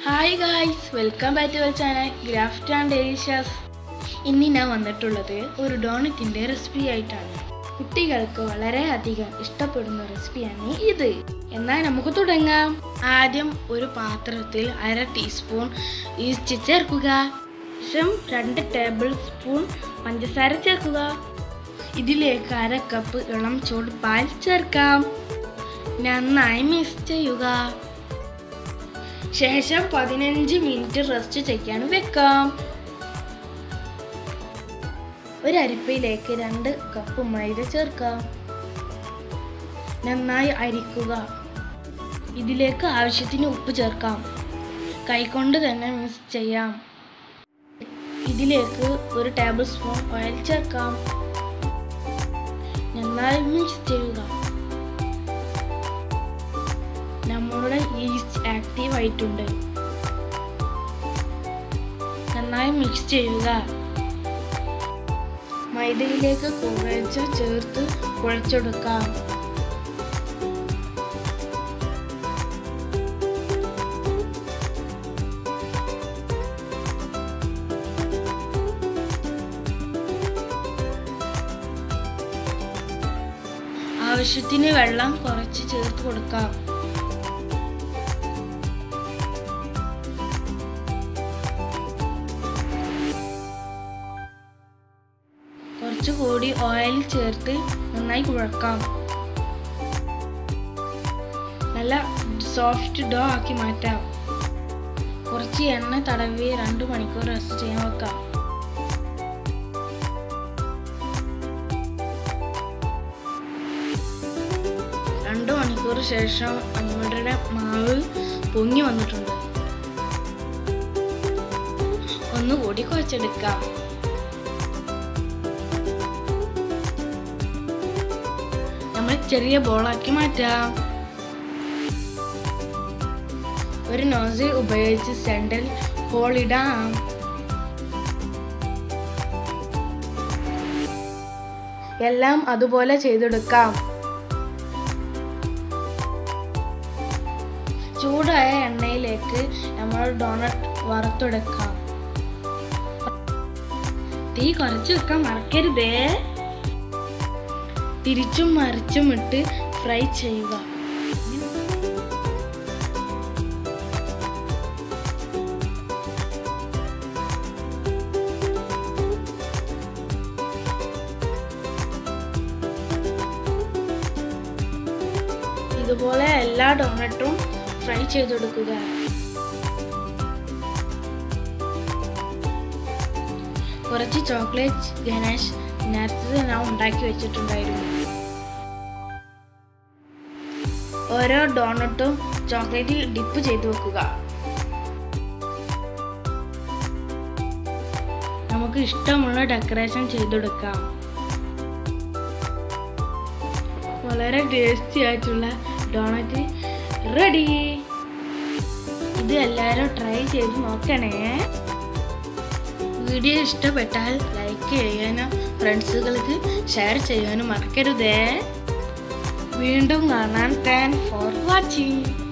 hi guys welcome back to our channel craft and delicious ഇന്ന് ഞാൻ വന്നിട്ടുള്ളത് ഒരു ഡോണറ്റിൻ്റെ റെസിപ്പി ആയിട്ടാണ് കുട്ടികൾക്ക് വളരെയധികം ഇഷ്ടപ്പെടുന്ന റെസിപ്പിയാണ് ഇത് എന്നാൽ നമുക്ക് തുടങ്ങാം ആദ്യം ഒരു പാത്രത്തിൽ അര ടീസ്പൂൺ ഈസ്റ്റ് ചേർക്കുക ശേഷം രണ്ട് ടേബിൾ സ്പൂൺ പഞ്ചസാര ചേർക്കുക ഇതിലേക്ക് അര കപ്പ് ഇളം ചൂട് പാൽ ചേർക്കാം നന്നായി മിക്സ് ചെയ്യുക ശേഷം പതിനഞ്ച് മിനിറ്റ് റെസ്റ്റ് ചെയ്യാൻ വെക്കാം ഒരു അരിപ്പയിലേക്ക് രണ്ട് കപ്പ് മൈദ ചേർക്കാം നന്നായി അരിക്കുക ഇതിലേക്ക് ആവശ്യത്തിന് ഉപ്പ് ചേർക്കാം കൈകൊണ്ട് തന്നെ മിക്സ് ചെയ്യാം ഇതിലേക്ക് ഒരു ടേബിൾ സ്പൂൺ ഓയിൽ ചേർക്കാം നന്നായി മിക്സ് ചെയ്യുക നമ്മളുടെ ഈസ്റ്റ് ആക്റ്റീവ് ആയിട്ടുണ്ട് നന്നായി മിക്സ് ചെയ്യുക മൈദയിലേക്ക് കുറച്ച് ചേർത്ത് കുഴച്ചെടുക്കാം ആവശ്യത്തിന് വെള്ളം കുറച്ച് ചേർത്ത് കൊടുക്കാം കുറച്ചുകൂടി ഓയിൽ ചേർത്ത് നന്നായി കുഴക്കാം നല്ല സോഫ്റ്റ് ഡോ ആക്കി മാറ്റാം കുറച്ച് എണ്ണ തടവി രണ്ട് മണിക്കൂർ റെസ്റ്റ് ചെയ്യാൻ വെക്കാം രണ്ട് മണിക്കൂർ ശേഷം നമ്മളുടെ മാവ് പൊങ്ങി വന്നിട്ടുണ്ട് ഒന്നുകൂടി കുഴച്ചെടുക്കാം നമ്മൾ ചെറിയ ബോളാക്കി മാറ്റാം ഒരു നോസിൽ ഉപയോഗിച്ച് സെൻട്രൽ ഹോൾ ഇടാം എല്ലാം അതുപോലെ ചെയ്തെടുക്കാം ചൂടായ എണ്ണയിലേക്ക് നമ്മൾ ഡോണറ്റ് വറുത്തെടുക്കാം തീ കുറച്ച് വെക്കാൻ മറക്കരുതേ തിരിച്ചും മറിച്ചും ഇട്ട് ഫ്രൈ ചെയ്യുക ഇതുപോലെ എല്ലാ ഡോണറ്റും ഫ്രൈ ചെയ്തെടുക്കുക കുറച്ച് ചോക്ലേറ്റ് ഗണേഷ് നേരത്തെ ഞാൻ ഉണ്ടാക്കി വെച്ചിട്ടുണ്ടായിരുന്നു ഓരോ ഡോണട്ടും ചോക്ലേറ്റിൽ ഡിപ്പ് ചെയ്ത് വെക്കുക നമുക്ക് ഇഷ്ടമുള്ള ഡെക്കറേഷൻ ചെയ്തെടുക്കാം വളരെ ടേസ്റ്റി ആയിട്ടുള്ള ഡോണറ്റ് റെഡി ഇത് എല്ലാവരും ട്രൈ ചെയ്ത് നോക്കണേ വീഡിയോ ഇഷ്ടപ്പെട്ടാൽ ലൈക്ക് ചെയ്യാനും ഫ്രണ്ട്സുകൾക്ക് ഷെയർ ചെയ്യാനും മറക്കരുതേ വീണ്ടും കാണാൻ താങ്ക് ഫോർ വാച്ചിങ്